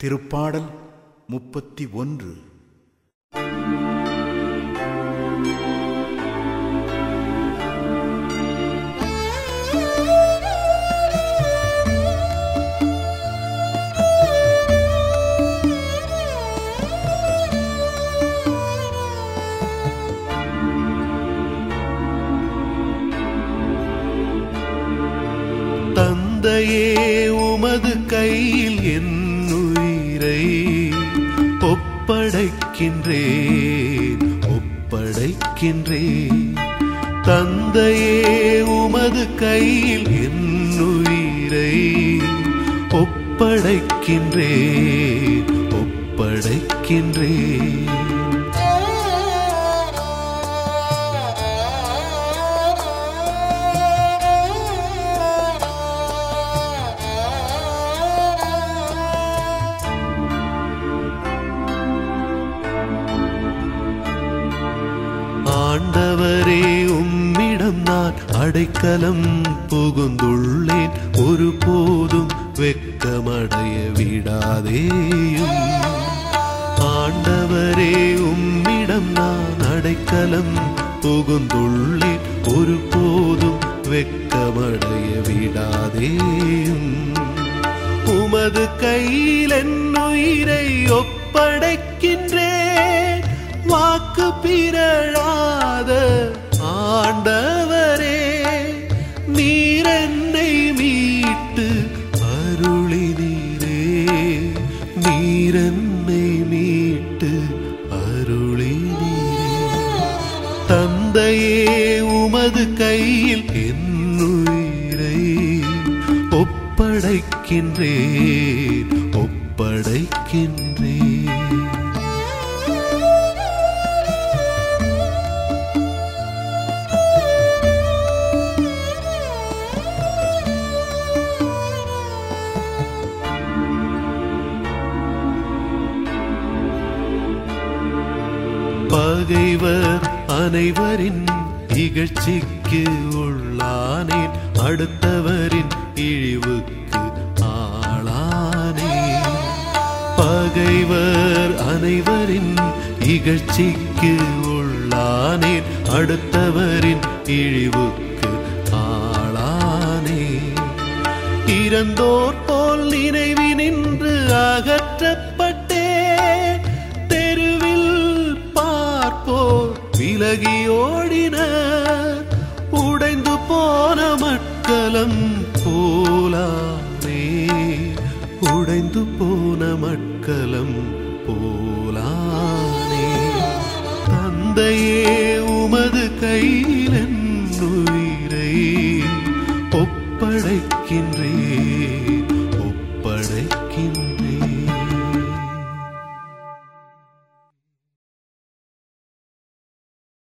திருப்பாடல் முப்பத்தி ஒன்று தந்தையே உமது கையில் என் உயிரை ஒப்படைக்கின்றேன் ஒப்படைக்கின்றேன் தந்தையே உமது கையில் என் உயிரை ஒப்படைக்கின்றேன் ஒப்படைக்கின்றேன் ஆண்டவரே உம்மிடம் நான் அடைக்கலம் புகுந்துள்ளேன் ஒருபோதும் வெட்கமடைய விடாதேயும் ஆண்டவரே உம்மிடம் நான் அடைக்கலம் புகுந்துள்ளேன் ஒருபோதும் வெட்கமடைய விடாதேயும் உமது கையில் என் உயிரை ஒப்படைக்கின்றேன் வாக்கு பிறழாத ஆண்டவரே நீர் என்னை மீட்டு அருளினீரே நீர் என்னை மீட்டு அருளினீரே தந்தையே உமது கையில் என் உயிரை ஒப்படைக்கின்றேன் ஒப்படைக்கின்றேன் பகைவர் அனைவரின் இகழ்ச்சிக்கு உள்ளானேன் அடுத்தவரின் இழிவுக்கு ஆளானேன் பகைவர் அனைவரின் இகழ்ச்சிக்கு உள்ளானேன் அடுத்தவரின் இழிவுக்கு ஆளானேன் இறந்தோர் போல் நினைவினின்று அகற்றப்பட்டேன் தெருவில் பார்ப்போர் விலகி ஓடினர் உடைந்து போன மட்கலம் போலானே உடைந்து போன மட்கலம் போலானே தந்தையே உமது கையில் என் உயிரை ஒப்படைக்கின்றேன்